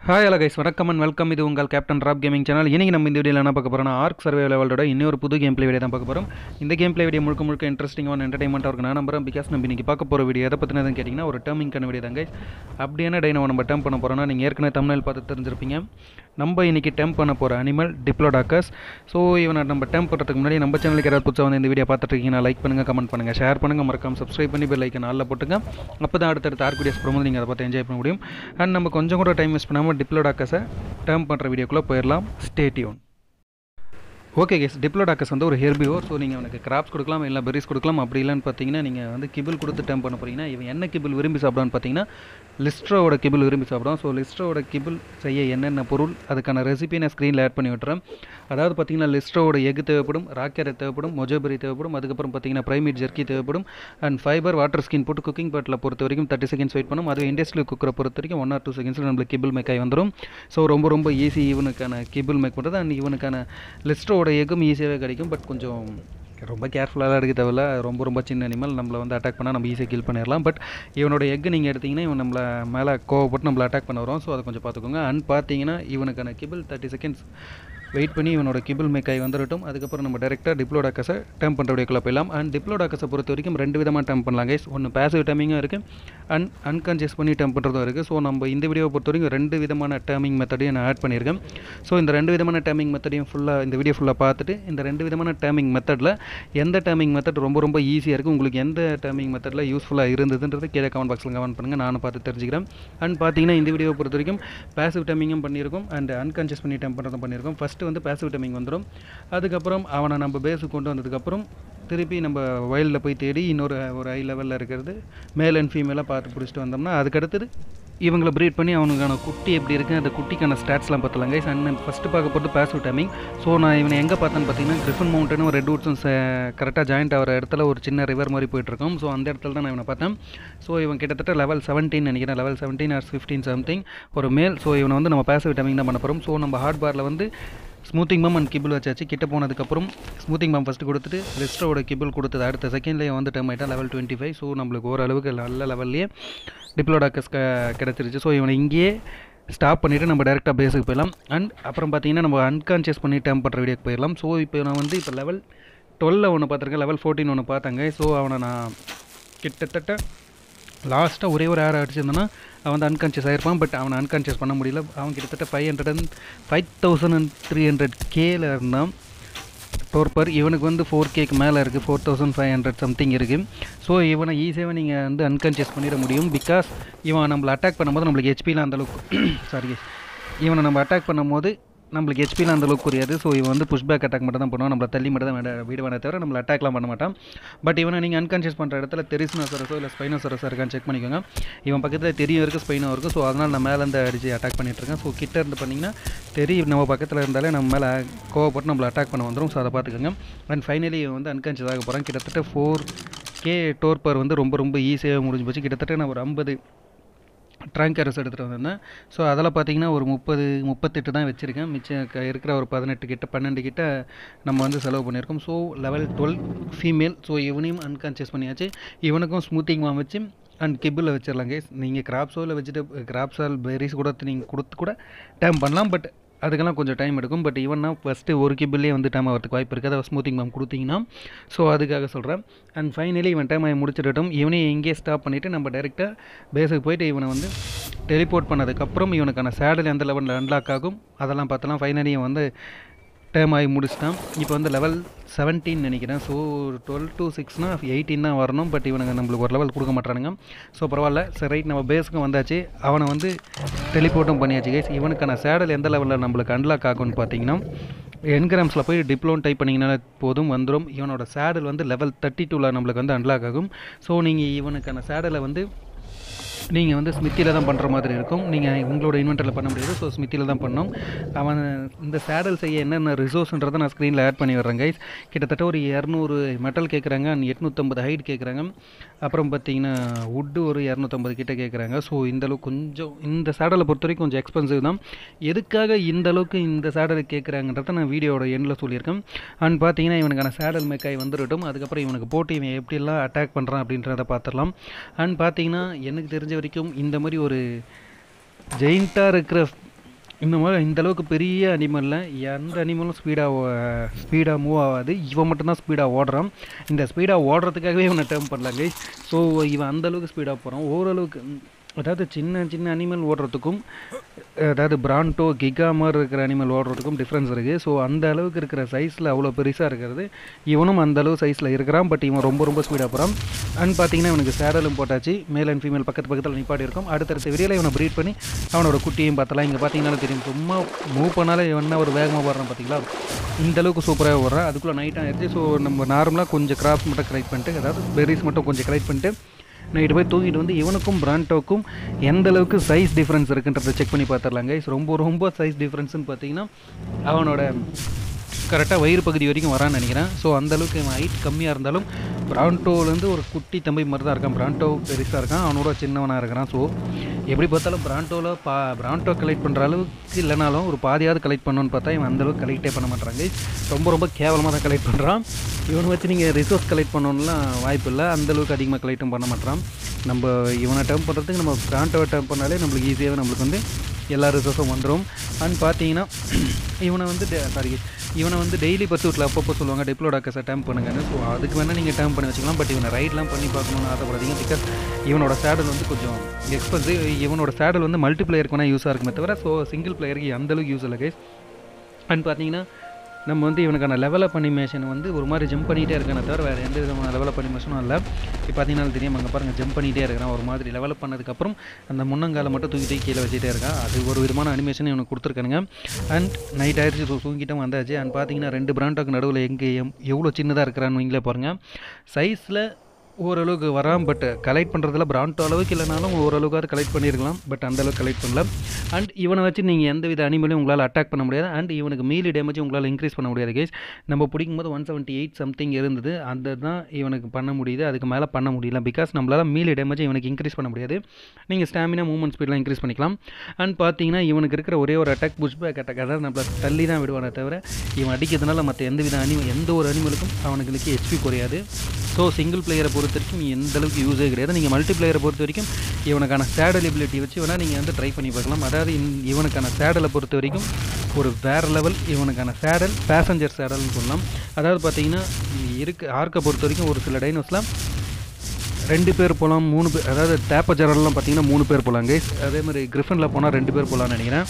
Hi hello guys வணக்கம் and welcome இது உங்கள் கேப்டன் ராப் கேமிங் சேனல் இன்றைக்கி நம்ம இந்த வீடியோவில் என்ன பார்க்க போகிறோம்னா ஆர்க் சர்வே லெவலோட இன்னொரு புது கேம் ப்ளே வீடியோ தான் பார்க்க போகிறோம் இந்த கேம் ப்ளே வீடியோ முழுக்க முழுக்க இன்ட்ரெஸ்டிங்கான என்டர்டைன்மெண்ட்டாக இருக்கும் நான் நம்புறேன் பிகாஸ் நம்ம இன்றைக்கி பார்க்க போகிற வீடியோ எதை பற்றினதுன்னு கேட்டிங்கன்னா ஒரு டேர்மிங்கான வீடியோ தான் கைஸ் அப்படியான டைனோ நம்ம டேம் பண்ண போகிறோம்னா நீங்கள் ஏற்கனவே தமிழ் பார்த்து தெரிஞ்சிருப்பீங்க நம்ம இன்றைக்கி டேம் பண்ண போகிற அனிமல் டிப்ளோடாக்கஸ் ஸோ இவனை நம்ம டேம் பண்ணுறதுக்கு முன்னாடி நம்ம சேனலுக்கு யாராவது புதுசாக வந்து இந்த வீடியோ பார்த்துட்டு இருக்கீங்கன்னா லைக் பண்ணுங்கள் கமெண்ட் பண்ணுங்கள் ஷேர் பண்ணுங்கள் மறக்காம சப்ஸ்கிரைப் பண்ணி பெல் ஐக்கன் நாளில் போட்டுங்க அப்போ தான் அடுத்தடுத்த ஆர்க் வீடியோஸ் போகும்போது நீங்கள் அதை பார்த்து என்ஜாய் பண்ண முடியும் அண்ட் நம்ம கொஞ்சம் கூட டைம் வேஸ்ட் பண்ணாமல் டிப்ளோடாக்கஸை டேர்ம் பண்ணுற வீடியோக்குள்ளே போயிடலாம் ஸ்டேடியூன் ஓகே கேஸ் டிப்ளோடாக்கஸ் வந்து ஒரு ஹெர்பிவோர் ஸோ நீங்கள் அவனுக்கு கிராப்ஸ் கொடுக்கலாம் இல்லை பெரிஸ் கொடுக்கலாம் அப்படி இல்லைன்னு பார்த்தீங்கன்னா நீங்கள் வந்து கிபிள் கொடுத்து டேம் பண்ண போறீங்கன்னா இவன் என்ன கிபிள் விரும்பி சாப்பிடான்னு பார்த்தீங்கன்னா லிஸ்ட்ரோட கிபிள் விரும்பி சாப்பிடும் ஸோ லிஸ்ட்ரோட கிபிள் செய்ய என்னென்ன பொருள் அதுக்கான ரெசிபி நான் ஸ்க்ரீனில் ஆட் பண்ணி விட்டுறேன் அதாவது பார்த்தீங்கன்னா லிஸ்ட்ரோட எக் தேவைப்படும் ராக்கெரை தேவைப்படும் மொஜோபெரி தேவைப்படும் அதுக்கப்புறம் பார்த்தீங்கன்னா ப்ரைமேட் ஜெர்க்கி தேவைப்படும் அண்ட் ஃபைபர் வாட்டர் ஸ்கின் போட்டு குக்கிங் பாட்டில் பொறுத்த வரைக்கும் தேர்ட்டி செகண்ட்ஸ் வெயிட் பண்ணும் அது இண்டஸ்ட்ரியல் குக்கரை பொறுத்த வரைக்கும் ஒன் ஆர் டூ செகண்ட்ஸில் நம்மளுக்கு கிபிள் மேக்காய் வந்துடும் ஸோ ரொம்ப ரொம்ப ஈஸி இவனுக்கான கிபிள் மேக் பண்ணுறது அண்ட் இவனுக்கான லிஸ்ட்ரோட எக்கும் ஈஸியாகவே கிடைக்கும் பட் கொஞ்சம் ரொம்ப கேர்ஃபுல்லாக எடுக்க தேவையில்ல ரொம்ப ரொம்ப சின்ன அனிமல் நம்மளை வந்து அட்டாக் பண்ணால் நம்ம ஈஸியாக கில் பண்ணிடலாம் பட் இவனோட எக் நீங்கள் எடுத்தீங்கன்னா இவன் நம்மளை மேலே கோவப்பட்டு நம்மளை அட்டாக் பண்ண வரும் ஸோ அதை கொஞ்சம் பார்த்துக்கோங்க அண்ட் பார்த்தீங்கன்னா இவனுக்கான கிபிள் தேர்ட்டி செகண்ட்ஸ் வெயிட் பண்ணி இவனோட கிபிள் மேக்காய் வந்துடட்டும் அதுக்கப்புறம் நம்ம டேரெக்டாக டிப்ளோடாக்கஸை டேம் பண்ணுற வீடியோக்குள்ளே போயிடலாம் அண்ட் டிப்ளோடாக்கஸை பொறுத்த வரைக்கும் ரெண்டு விதமாக டேம் பண்ணலாம் கைஸ் ஒன்று பேசிவ் டேமிங்கும் இருக்குது அண்ட் அன்கான்ஷியஸ் பண்ணி டேம் பண்ணுறதும் இருக்குது ஸோ நம்ம இந்த வீடியோவை பொறுத்த வரைக்கும் ரெண்டு விதமான டேமிங் மெத்தடையும் நான் ஆட் பண்ணியிருக்கேன் ஸோ இந்த ரெண்டு விதமான டேமிங் மெத்தடையும் ஃபுல்லாக இந்த வீடியோ ஃபுல்லாக பார்த்துட்டு இந்த ரெண்டு விதமான டேமிங் மெத்தடில் எந்த டேமிங் மெத்தட் ரொம்ப ரொம்ப ஈஸியாக இருக்குது உங்களுக்கு எந்த டேமிங் மெத்தடில் யூஸ்ஃபுல்லாக இருந்ததுன்றது கீழே கமெண்ட் பாக்ஸில் கமெண்ட் பண்ணுங்கள் நானும் பார்த்து தெரிஞ்சுக்கிறேன் அண்ட் பார்த்தீங்கன்னா இந்த வீடியோவை பொறுத்த வரைக்கும் பேசிவ் டேமிங்கும் பண்ணியிருக்கோம் அண்ட் அன்கான்ஷியஸ் பண்ணி டேம் பண்ணுறதும் பண்ணியிருக்கோம் ஃபஸ்ட்டு வந்து பேசிவ் டேமிங் வந்துடும் அதுக்கப்புறம் அவனை நம்ம பேஸுக்கு கொண்டு வந்ததுக்கப்புறம் திருப்பி நம்ம வயலில் போய் தேடி இன்னொரு ஒரு ஹை லெவலில் இருக்கிறது மேல் அண்ட் ஃபீமேலாக பார்த்து பிடிச்சிட்டு வந்தோம்னா அதுக்கடுத்தது இவங்களை ப்ரீட் பண்ணி அவனுக்கான குட்டி எப்படி இருக்குது அந்த குட்டிக்கான ஸ்டாட்ஸ்லாம் பார்த்தலாம் கைஸ் அண்ட் ஃபஸ்ட்டு பார்க்க போகிறது பேசிவ் டைமிங் ஸோ நான் இவனை எங்கே பார்த்தேன்னு பார்த்தீங்கன்னா கிரிஃபன் மவுண்டனும் ரெட் வுட்ஸும் கரெக்டாக ஜாயிண்ட் ஆகிற இடத்துல ஒரு சின்ன ரிவர் மாதிரி போயிட்டுருக்கோம் ஸோ அந்த இடத்துல தான் நான் இவனை பார்த்தேன் ஸோ இவன் கிட்டத்தட்ட லெவல் செவன்டீன் நினைக்கிறேன் level seventeen or fifteen something ஒரு மேல் ஸோ இவனை வந்து நம்ம பேசிவ் டைமிங் தான் பண்ண போகிறோம் ஸோ நம்ம ஹார்ட் பாரில் வந்து ஸ்மூத்திங் பம் அண்ட் கிபிள் வச்சாச்சு கிட்ட போனதுக்கப்புறம் ஸ்மூத்திங் பம் ஃபஸ்ட்டு கொடுத்துட்டு லிஸ்டரோட கிபிள் கொடுத்தது அடுத்த செகண்ட்லேயே வந்து டைம் ஆகிட்டா லெவல் டுவெண்ட்டி ஃபைவ் ஸோ நம்மளுக்கு ஓரளவுக்கு நல்ல லெவல்லையே டிப்ளோடாக்கஸ் க கிடச்சிருச்சு ஸோ இவனை இங்கேயே ஸ்டாப் பண்ணிவிட்டு நம்ம டேரெக்டாக பேஸுக்கு போயிடலாம் அண்ட் அப்புறம் பார்த்தீங்கன்னா நம்ம அன்கான்ஷியஸ் பண்ணி டேம் பண்ணுற வீடியோக்கு போயிடலாம் ஸோ இப்போ நான் வந்து இப்போ லெவல் டுவெல்ல ஒன்று பார்த்துருக்கேன் லெவல் ஃபோர்டீன் ஒன்று பார்த்தாங்க ஸோ அவனை நான் கிட்டத்தட்ட லாஸ்ட்டாக ஒரே ஒரு ஏர் அடிச்சிருந்தேன்னா அவன் வந்து அன்கான்ஷியஸ் ஆகிருப்பான் பட் அவனை அன்கான்ஷியஸ் பண்ண முடியல அவன் கிட்டத்தட்ட five hundred and five thousand and three hundred கேல இருந்தான் டோர்பர் இவனுக்கு வந்து ஃபோர் கேக்கு மேலே இருக்குது four thousand five hundred something இருக்குது ஸோ இவனை ஈஸியாக நீங்கள் வந்து அன்கான்ஷியஸ் பண்ணிட முடியும் பிகாஸ் இவன் நம்மளை அட்டாக் பண்ணும்போது நம்மளுக்கு ஹெச்பிலாம் அந்தளவுக்கு சாரி இவனை நம்ம அட்டாக் பண்ணும்போது நம்மளுக்கு ஹெச்பிலாம் அந்த அளவுக்கு புரியாது ஸோ இவன் வந்து புஷ் பேக் அட்டாக் மட்டும் தான் பண்ணுவான் நம்மளை தள்ளி மட்டும் தான் விட விடுவானே தவிர நம்மளை அட்டாக்லாம் பண்ண மாட்டான் பட் இவனை நீங்கள் அன்கான்ஷியஸ் பண்ணுற இடத்துல தெரிசினோசரஸோ இல்லை ஸ்பைனோசரஸோ இருக்கான்னு செக் பண்ணிக்கோங்க இவன் பக்கத்தில் தெரியும் இருக்குது ஸ்பைனோ இருக்குது ஸோ அதனால் நான் மேலேருந்து அடித்து அட்டாக் பண்ணிகிட்ருக்கேன் ஸோ கிட்ட இருந்து பண்ணிங்கன்னா தெரியும் நம்ம பக்கத்தில் இருந்தாலே நம்ம மேலே கோவப்பட்டு நம்மளை அட்டாக் பண்ண வந்துடும் ஸோ அதை பார்த்துக்கோங்க அண்ட் ஃபைனலி இவன் வந்து அன்கான்ஷியஸ் ஆக போகிறான் கிட்டத்தட்ட ஃபோர் கே டோர்பர் வந்து ரொம்ப ரொம்ப ஈஸியாக முடிஞ்சு போச்சு கிட்டத்தட்ட நான் ஒரு ஐம்பது ட்ராங்கர்ஸ் எடுத்துகிட்டு வந்திருந்தேன் ஸோ அதில் பார்த்தீங்கன்னா ஒரு முப்பது முப்பத்தெட்டு தான் வச்சுருக்கேன் மிச்சம் க- இருக்கிற ஒரு பதினெட்டு கிட்ட பன்னெண்டு கிட்ட நம்ம வந்து செலவு பண்ணியிருக்கோம் so level twelve female so இவனையும் அன்கான்ஷியஸ் பண்ணியாச்சு இவனுக்கும் ஸ்மூத்திங் மாம் வச்சு அண்ட் கிபிளில் வச்சிடலாம் கேஸ் நீங்கள் கிராப்ஸோ இல்லை வச்சுட்டு கிராப்ஸால் பெரிஸ் கூட நீங்கள் கொடுத்து கூட டைம் பண்ணலாம் பட் அதுக்கெல்லாம் கொஞ்சம் டைம் எடுக்கும் பட் ஈவன்னா ஃபஸ்ட்டு ஒரு கிபிள்லேயே வந்து டைம் ஆகிறதுக்கு வாய்ப்பு இருக்குது அதை ஸ்மூத்திங் மேம் கொடுத்தீங்கன்னா ஸோ அதுக்காக சொல்கிறேன் அண்ட் ஃபைனலி இவன் டைம் ஆகி முடிச்சிடட்டும் இவனையும் இங்கேயே ஸ்டாப் பண்ணிவிட்டு நம்ம டேரெக்டாக பேஸுக்கு போயிட்டு இவனை வந்து டெலிபோர்ட் பண்ணதுக்கப்புறம் இவனுக்கான சேடல் எந்த லெவலில் அன்லாக் ஆகும் அதெல்லாம் பார்த்தலாம் ஃபைனலி இவன் வந்து டேம் ஆகி முடிச்சிட்டான் இப்போ வந்து லெவல் செவன்டீன் நினைக்கிறேன் ஸோ டுவெல் டு சிக்ஸ்னா எயிட்டீன் தான் வரணும் பட் இவனுங்க நம்மளுக்கு ஒரு லெவல் கொடுக்க மாட்டானுங்க ஸோ பரவாயில்ல சரி ரைட் நம்ம பேஸுக்கும் வந்தாச்சு அவனை வந்து டெலிபோர்ட்டும் பண்ணியாச்சு கேஸ் இவனுக்கான சேடல் எந்த லெவலில் நம்மளுக்கு அன்லாக் ஆகும்னு பார்த்தீங்கன்னா என்கிராம்ஸில் போய் டிப்ளோன் டைப் பண்ணிங்கன்னா போதும் வந்துடும் இவனோட சேடல் வந்து லெவல் தேர்ட்டி டூவில் நம்மளுக்கு வந்து அன்லாக் ஆகும் ஸோ நீங்கள் இவனுக்கான சேடலை வந்து நீங்கள் வந்து ஸ்மித்தியில் தான் பண்ணுற மாதிரி இருக்கும் நீங்கள் உங்களோட இன்வென்டரில் பண்ண முடியாது ஸோ ஸ்மித்தியில் தான் பண்ணணும் அவன் இந்த சேடல் செய்ய என்னென்ன ரிசோர்ஸ்ன்றதை நான் ஸ்க்ரீனில் ஆட் பண்ணி வர்றேன் கைஸ் கிட்டத்தட்ட ஒரு இரநூறு மெட்டல் கேட்குறாங்க அண்ட் எட்நூற்றம்பது ஹைட் கேட்குறாங்க அப்புறம் பார்த்தீங்கன்னா வுட்டு ஒரு இரநூத்தம்பது கிட்ட கேட்குறாங்க ஸோ இந்தளவுக்கு கொஞ்சம் இந்த சேடலை பொறுத்த வரைக்கும் கொஞ்சம் எக்ஸ்பென்சிவ் தான் எதுக்காக இந்த அளவுக்கு இந்த சேடலை கேட்குறாங்கன்றத நான் வீடியோட எண்டில் சொல்லியிருக்கேன் அண்ட் பார்த்தீங்கன்னா இவனுக்கான சேடல் மேக்காய் வந்துடட்டும் அதுக்கப்புறம் இவனுக்கு போட்டு இவன் எப்படியெல்லாம் அட்டாக் பண்ணுறான் அப்படின்றத பார்த்துடலாம் அண்ட் பார்த்தீங்கன்னா எனக்கு தெரிஞ்ச வரைக்கும் இந்த மாதிரி ஒரு ஜெயிண்ட்டாக இருக்கிற இந்த மாதிரி இந்த அளவுக்கு பெரிய அனிமலில் எந்த அனிமலும் ஸ்பீடாக ஸ்பீடாக மூவ் ஆகாது இவன் மட்டும்தான் ஸ்பீடாக ஓடுறான் இந்த ஸ்பீடாக ஓடுறதுக்காகவே இவனை டேர்ம் பண்ணலாங்க ஸோ இவன் அந்த அளவுக்கு ஸ்பீடாக போகிறான் ஓரளவுக்கு ம், அதாவது சின்ன சின்ன அனிமல் ஓடுறதுக்கும் அதாவது பிராண்டோ கிகா மாதிரி இருக்கிற அனிமல் ஓடுறதுக்கும் டிஃப்ரென்ஸ் இருக்குது ஸோ அந்த அளவுக்கு இருக்கிற சைஸில் அவ்வளோ பெருசாக இருக்கிறது இவனும் அந்த அளவு சைஸில் இருக்கிறான் பட் இவன் ரொம்ப ரொம்ப ஸ்பீடாக போகிறான் அண்ட் பார்த்தீங்கன்னா இவனுக்கு சேடலும் போட்டாச்சு மேல் அண்ட் ஃபீமேல் பக்கத்து பக்கத்தில் நிப்பாட்டி இருக்கும் அடுத்தடுத்த விரியில் இவனை ப்ரீட் பண்ணி அவனோட குட்டியையும் பார்த்தலாம் இங்கே பார்த்தீங்கன்னாலும் தெரியும் சும்மா மூவ் பண்ணாலே இவன் ஒரு வேகமாக போடுறான் பார்த்தீங்களா இந்த அளவுக்கு சூப்பராக ஓடுறான் அதுக்குள்ளே நைட் ஆயிடுச்சு ஸோ நம்ம நார்மலாக கொஞ்சம் கிராப்ஸ் மட்டும் கலெக்ட் பண்ணிட்டு அதாவது பெரிஸ் மட்டும் கொஞ்சம் கலெக்ட் பண்ணிட்டு நைட்டு போய் தூங்கிட்டு வந்து இவனுக்கும் பிராண்டோக்கும் எந்த அளவுக்கு சைஸ் டிஃப்ரென்ஸ் இருக்குன்றதை செக் பண்ணி பார்த்துடலாங்க guys. ரொம்ப ரொம்ப சைஸ் டிஃப்ரென்ஸ்னு பார்த்தீங்கன்னா அவனோட கரெக்டாக வயிறு பகுதி வரைக்கும் வரான்னு நினைக்கிறேன் ஸோ அந்தளவுக்கு இவன் ஹைட் கம்மியாக இருந்தாலும் பிராண்டோலேருந்து ஒரு குட்டி தம்பி மாதிரி தான் இருக்கான் பிராண்டோ பெருசாக இருக்கான் அவனோட சின்னவனாக இருக்கிறான் ஸோ எப்படி பார்த்தாலும் பிராண்டோவில் பா பிராண்டோ கலெக்ட் பண்ணுற அளவுக்கு இல்லைனாலும் ஒரு பாதியாவது கலெக்ட் பண்ணணும்னு பார்த்தா இவன் அந்தளவுக்கு கலெக்டே பண்ண மாட்டாங்க ரொம்ப ரொம்ப கேவலமாக தான் கலெக்ட் பண்ணுறான் இவனை வச்சு நீங்கள் ரிசோர்ஸ் கலெக்ட் பண்ணணும்லாம் வாய்ப்பு இல்லை அந்தளவுக்கு அதிகமாக கலெக்டும் பண்ண மாட்டான் நம்ம இவனை டேர்ம் பண்ணுறதுக்கு நம்ம பிராண்டோவை டேர்ம் பண்ணாலே நம்மளுக்கு ஈஸியாகவே நம்மளுக்கு வந்து எல்லா ரிசோர்ஸும் வந்துடும் அண்ட் பார்த்தீங்கன்னா இவனை வந்து சாரி இவனை வந்து டெய்லி பர்சூட்டில் அப்பப்போ சொல்லுவாங்க டிப்ளோட அக்கஸை டேம் பண்ணுங்கன்னு ஸோ அதுக்கு வேணால் நீங்கள் டேம் பண்ணி வச்சுக்கலாம் பட் இவனை ரைட்லாம் பண்ணி பார்க்கணும்னு ஆசைப்படாதீங்க பிகாஸ் இவனோட சேடல் வந்து கொஞ்சம் எக்ஸ்பென்சிவ் இவனோட சேடல் வந்து மல்டி பிளேயருக்கு வேணால் யூஸாக இருக்குமே தவிர ஸோ சிங்கிள் பிளேயருக்கு அந்தளவுக்கு யூஸ் இல்லை கைஸ் அண்ட் பார்த்தீங்கன்னா நம்ம வந்து இவனுக்கான லெவல் அப் அனிமேஷன் வந்து ஒரு மாதிரி ஜம்ப் பண்ணிகிட்டே இருக்கானே தவிர வேறு எந்த விதமான லெவல் அப் அனிமேஷனும் இல்லை இப்போ பார்த்தீங்கன்னா தெரியும் அங்கே பாருங்கள் ஜம்ப் பண்ணிகிட்டே இருக்கிறான் ஒரு மாதிரி லெவல் அப் பண்ணதுக்கப்புறம் அந்த முன்னங்கால மட்டும் தூக்கிட்டே கீழே வச்சுட்டே இருக்கான் அது ஒரு விதமான அனிமேஷன் இவனுக்கு கொடுத்துருக்கானுங்க அண்ட் நைட் ஆயிடுச்சு ஸோ தூங்கிட்டும் வந்தாச்சு அண்ட் பார்த்தீங்கன்னா ரெண்டு பிராண்டாக்கு நடுவில் எங்கே எம் எவ்வளோ சின்னதாக இருக்கிறான்னு நீங்களே பாருங்கள் சைஸில் ஓரளவுக்கு வரான் பட் கலெக்ட் பண்ணுறதுல பிராண்டோ அளவுக்கு இல்லைனாலும் ஓரளவுக்காவது கலெக்ட் பண்ணியிருக்கலாம் பட் அந்த அளவுக்கு கலெக்ட் பண்ணல அண்ட் இவனை வச்சு நீங்கள் எந்த வித அனிமலையும் உங்களால் அட்டாக் பண்ண முடியாது அண்ட் இவனுக்கு மீலி டேமேஜ் உங்களால் இன்க்ரீஸ் பண்ண முடியாது கேஸ் நம்ம பிடிக்கும்போது ஒன் செவன்ட்டி எயிட் சம்திங் இருந்தது அந்த தான் இவனுக்கு பண்ண முடியுது அதுக்கு மேலே பண்ண முடியல பிகாஸ் நம்மளால் மீலி டேமேஜ் இவனுக்கு இன்க்ரீஸ் பண்ண முடியாது நீங்கள் ஸ்டாமினா மூவ்மெண்ட் ஸ்பீட்லாம் இன்க்ரீஸ் பண்ணிக்கலாம் அண்ட் பார்த்தீங்கன்னா இவனுக்கு இருக்கிற ஒரே ஒரு அட்டாக் புஷ் பேக் அட்டாக் அதாவது நம்மள தள்ளி தான் விடுவானே தவிர இவன் அடிக்கிறதுனால மற்ற எந்த வித அனிமல் எந்த ஒரு அனிமலுக்கும் அவனுக்கு ஹெச்பி குறையாது ஸோ சிங்கிள் பிளேயரை பொறுத்த வரைக்கும் எந்த அளவுக்கு யூஸே கிடையாது நீங்கள் மல்டி பிளேயரை பொறுத்த வரைக்கும் இவனுக்கான சேடல் எபிலிட்டி வச்சு வேணால் நீங்கள் வந்து ட்ரை பண்ணி பார்க்கலாம் அதாவது இந்த- இவனுக்கான சேடலை பொறுத்த வரைக்கும் ஒரு வேறு லெவல் இவனுக்கான சேடல் பேசஞ்சர் சேடல்னு சொல்லலாம் அதாவது பார்த்தீங்கன்னா இருக்கு ஆர்க்கை பொறுத்த வரைக்கும் ஒரு சில டைனோஸ்லாம் ரெண்டு பேர் போகலாம் மூணு பேர் அதாவது டேப்பஜரெல்லாம் பார்த்தீங்கன்னா மூணு பேர் போகலாம் கைஸ் அதே மாதிரி கிரிஃபனில் போனால் ரெண்டு பேர் போகலான்னு நினைக்கிறேன்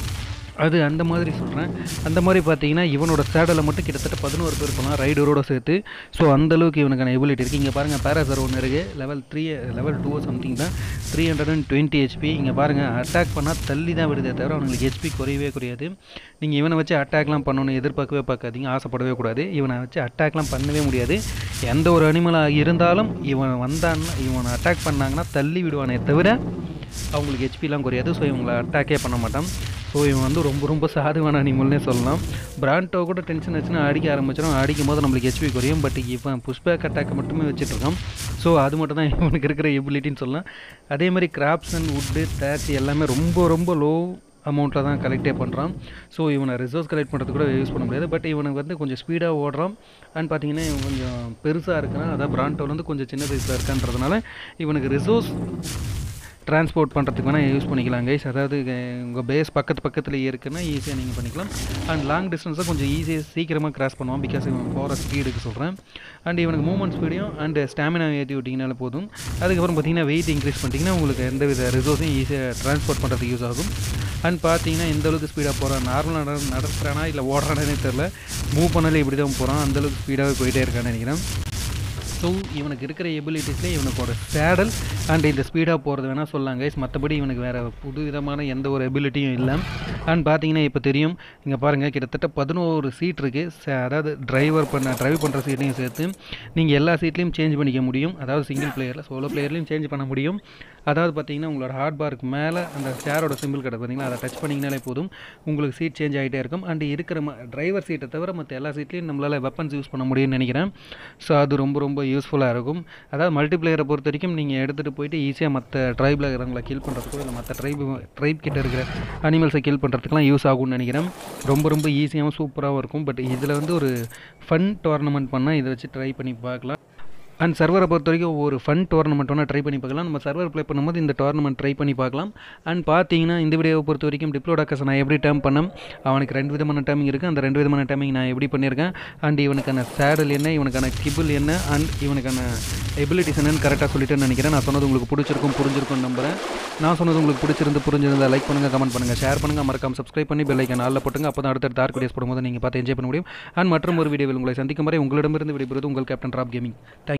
அது அந்த மாதிரி சொல்கிறேன் அந்த மாதிரி பார்த்தீங்கன்னா இவனோட சேடலை மட்டும் கிட்டத்தட்ட பதினோரு பேர் போகலாம் ரைடரோட சேர்த்து ஸோ அந்தளவுக்கு இவனுக்கான எபிலிட்டி இருக்குது இங்கே பாருங்கள் பேராசர் ஒன்று இருக்குது level three level two something தான் three hundred and twenty HP இங்கே பாருங்கள் அட்டாக் பண்ணால் தள்ளி தான் விடுதே தவிர அவனுங்களுக்கு ஹெச்பி குறையவே குறையாது நீங்கள் இவனை வச்சு அட்டாக்லாம் பண்ணணும்னு எதிர்பார்க்கவே பார்க்காதீங்க ஆசைப்படவே கூடாது இவனை வச்சு அட்டாக்லாம் பண்ணவே முடியாது எந்த ஒரு அனிமலாக இருந்தாலும் இவன் வந்தான்னா இவனை அட்டாக் பண்ணாங்கன்னா தள்ளி விடுவானே தவிர அவங்களுக்கு ஹெச்பிலாம் குறையாது ஸோ இவங்களை அட்டாக்கே பண்ண மாட்டான் ஸோ இவன் வந்து ரொம்ப ரொம்ப சாதுவான அனிமல்னே சொல்லலாம் பிராண்டோ கூட டென்ஷன் ஆச்சுன்னா அடிக்க ஆரம்பிச்சிடும் அடிக்கும் போது நம்மளுக்கு ஹெச்பி குறையும் பட் இவன் புஷ்பேக் அட்டாக் மட்டுமே வச்சுட்டு இருக்கான் ஸோ அது மட்டும் தான் இவனுக்கு இருக்கிற எபிலிட்டின்னு சொல்லலாம் அதே மாதிரி கிராப்ஸ் அண்ட் வுட்டு தேட்ச் எல்லாமே ரொம்ப ரொம்ப லோ அமௌண்ட்டில் தான் கலெக்டே பண்ணுறான் ஸோ இவனை ரிசோர்ஸ் கலெக்ட் பண்ணுறது கூட யூஸ் பண்ண முடியாது பட் இவனுக்கு வந்து கொஞ்சம் ஸ்பீடாக ஓடுறான் அண்ட் பார்த்தீங்கன்னா இவன் கொஞ்சம் பெருசாக இருக்கிறான் அதான் பிராண்டோவில் வந்து கொஞ்சம் சின்ன சைஸில் இருக்கான்றதுனால இவனுக்கு ரிசோர்ஸ் டிரான்ஸ்போர்ட் பண்ணுறதுக்கு வேணால் யூஸ் பண்ணிக்கலாம் கைஸ் அதாவது உங்கள் பேஸ் பக்கத்து பக்கத்துலேயே இருக்குன்னா ஈஸியாக நீங்கள் பண்ணிக்கலாம் அண்ட் லாங் டிஸ்டன்ஸை கொஞ்சம் ஈஸியாக சீக்கிரமாக கிராஸ் பண்ணுவான் பிகாஸ் இவன் போகிற ஸ்பீடுக்கு சொல்கிறேன் அண்ட் இவனுக்கு மூவ்மெண்ட் ஸ்பீடையும் அண்ட் ஸ்டாமினா ஏற்றி விட்டிங்கனால போதும் அதுக்கப்புறம் பார்த்தீங்கன்னா வெயிட் இன்க்ரீஸ் பண்ணிட்டீங்கன்னா உங்களுக்கு எந்த வித ரிசோர்ஸையும் ஈஸியாக ட்ரான்ஸ்போர்ட் பண்ணுறதுக்கு யூஸ் ஆகும் அண்ட் பார்த்தீங்கன்னா எந்த அளவுக்கு ஸ்பீடாக போகிறான் நார்மலாக நட நடக்கிறானா இல்லை ஓடுறானே தெரில மூவ் பண்ணாலே இப்படி தான் போகிறான் அந்தளவுக்கு ஸ்பீடாகவே போயிட்டே இருக்கான்னு நினைக்கிறேன் ஸோ இவனுக்கு இருக்கிற எபிலிட்டிஸ்லேயே இவனுக்கோட சேடல் அண்ட் இந்த ஸ்பீடாக போகிறது வேணால் சொல்லலாம் கைஸ் மற்றபடி இவனுக்கு வேறு புது விதமான எந்த ஒரு எபிலிட்டியும் இல்லை அண்ட் பார்த்தீங்கன்னா இப்போ தெரியும் இங்கே பாருங்கள் கிட்டத்தட்ட பதினோரு சீட் இருக்குது அதாவது டிரைவர் பண்ண டிரைவ் பண்ணுற சீட்லையும் சேர்த்து நீங்கள் எல்லா சீட்லேயும் சேஞ்ச் பண்ணிக்க முடியும் அதாவது சிங்கிள் பிளேயரில் சோலோ பிளேயர்லையும் சேஞ்ச் பண்ண முடியும் அதாவது பார்த்தீங்கன்னா உங்களோட ஹார்ட் பாருக்கு மேலே அந்த சேரோட சிம்பிள் கிடக்கு பார்த்தீங்களா அதை டச் பண்ணிங்கனாலே போதும் உங்களுக்கு சீட் சேஞ்ச் ஆகிட்டே இருக்கும் அண்ட் இருக்கிற டிரைவர் சீட்டை தவிர மற்ற எல்லா சீட்லேயும் நம்மளால் வெப்பன்ஸ் யூஸ் பண்ண முடியும்னு நினைக்கிறேன் ஸோ அது ரொம்ப ரொம்ப யூஸ்ஃபுல்லாக இருக்கும் அதாவது மல்டிப்ளேயரை பொறுத்த வரைக்கும் நீங்கள் எடுத்துகிட்டு போயிட்டு ஈஸியாக மற்ற ட்ரைபில் இருக்கிறவங்களை கில் பண்ணுறதுக்கோ இல்லை மற்ற ட்ரைப் ட்ரைப் கிட்ட இருக்கிற அனிமல்ஸை கில் பண்ணுறதுக்குலாம் யூஸ் ஆகும்னு நினைக்கிறேன் ரொம்ப ரொம்ப ஈஸியாகவும் சூப்பராகவும் இருக்கும் பட் இதில் வந்து ஒரு ஃபன் டோர்னமெண்ட் பண்ணால் இதை வச்சு ட்ரை பண்ணி பார்க்கலாம் அண்ட் சர்வரை பொறுத்த வரைக்கும் ஒரு ஃபன் டோர்னமெண்ட் ஒன்று ட்ரை பண்ணி பார்க்கலாம் நம்ம சர்வர் ப்ளே பண்ணும்போது இந்த டோர்னமெண்ட் ட்ரை பண்ணி பார்க்கலாம் அண்ட் பார்த்தீங்கன்னா இந்த வீடியோவை பொறுத்த வரைக்கும் டிப்ளோடாக்கஸ் நான் எப்படி டேம் பண்ணேன் அவனுக்கு ரெண்டு விதமான டைமிங் இருக்குது அந்த ரெண்டு விதமான டைமிங் நான் எப்படி பண்ணியிருக்கேன் அண்ட் இவனுக்கான சேடல் என்ன இவனுக்கான கிபிள் என்ன அண்ட் இவனுக்கான எபிலிட்டிஸ் என்னன்னு கரெக்டாக சொல்லிட்டேன்னு நினைக்கிறேன் நான் சொன்னது உங்களுக்கு பிடிச்சிருக்கும் புரிஞ்சிருக்கும் நம்புறேன் நான் சொன்னது உங்களுக்கு பிடிச்சிருந்து புரிஞ்சிருந்தா லைக் பண்ணுங்கள் கமெண்ட் பண்ணுங்கள் ஷேர் பண்ணுங்கள் மறக்காம சப்ஸ்கிரைப் பண்ணி பெல் ஐக்கன் ஆளில் போட்டுங்க அப்போ தான் அடுத்தடுத்த ஆர்க் வீடியோஸ் போடும்போது நீங்கள் பார்த்து என்ஜாய் பண்ண முடியும் அண்ட் மற்றும் ஒரு வீடியோவில் உங்களை சந்திக்கும் வரை உங்களிடமிருந்து விடைபெறுவது உங்கள் கேப்டன் ராப் கேமிங் தேங்க்